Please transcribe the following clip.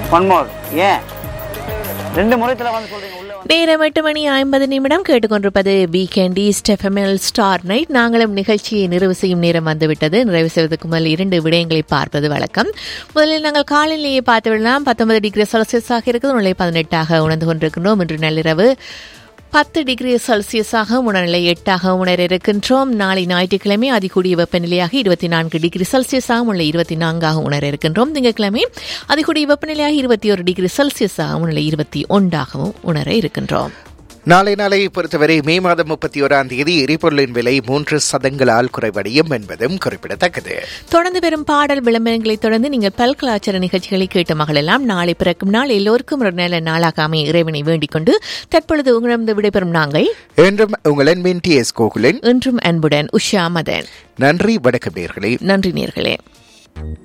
one more ஏன் ரெண்டு முறைத்துல வந்து சொல்றீங்க உள்ள வந்து நேரம் எட்டு மணி ஐம்பது நிமிடம் கேட்டுக்கொண்டிருப்பது வீக்கெண்ட் ஈஸ்ட் எஃப்எம்எல் ஸ்டார் நைட் நாங்களும் நிகழ்ச்சியை நிறைவு செய்யும் நேரம் வந்துவிட்டது நிறைவு செய்வதற்கு முதல் இரண்டு விடயங்களை பார்ப்பது வழக்கம் முதலில் நாங்கள் காலையிலேயே பார்த்து விடலாம் பத்தொன்பது டிகிரி செல்சியஸாக இருக்குது நிலை பதினெட்டாக உணர்ந்து கொண்டிருக்கின்றோம் இன்று நள்ளிரவு பத்து டிகிரி செல்சியஸாக உணர்நிலை எட்டாக உணர இருக்கின்றோம் நாளை ஞாயிற்றுக்கிழமை அதிகூடிய வெப்பநிலையாக இருபத்தி நான்கு டிகிரி செல்சியஸாக உள்ள இருபத்தி நான்காக உணர இருக்கின்றோம் திங்கட்கிழமை அதிகூடிய வெப்பநிலையாக இருபத்தி ஒரு டிகிரி செல்சியஸாக உள்ள இருபத்தி ஒன்றாகவும் உணர இருக்கின்றோம் நாளை நாளை பொறுத்தவரை மே மாதம் முப்பத்தி ஓராம் தேதி எரிபொருளின் விலை மூன்று சதங்களால் குறைவடையும் என்பதும் குறிப்பிடத்தக்கது தொடர்ந்து வரும் பாடல் விளம்பரங்களை தொடர்ந்து நீங்கள் பல்கலாச்சார நிகழ்ச்சிகளை கேட்டு மகளெல்லாம் நாளை பிறக்கும் நாள் எல்லோருக்கும் ஒரு நல்ல நாளாக அமைய இறைவனை வேண்டிக் கொண்டு தற்பொழுது உங்களிடம் விடைபெறும் நாங்கள் என்றும் உங்கள் அன்பின் டி எஸ் கோகுலன் இன்றும் அன்புடன் உஷா மதன் நன்றி வணக்கம் நேர்களே நன்றி நேர்களே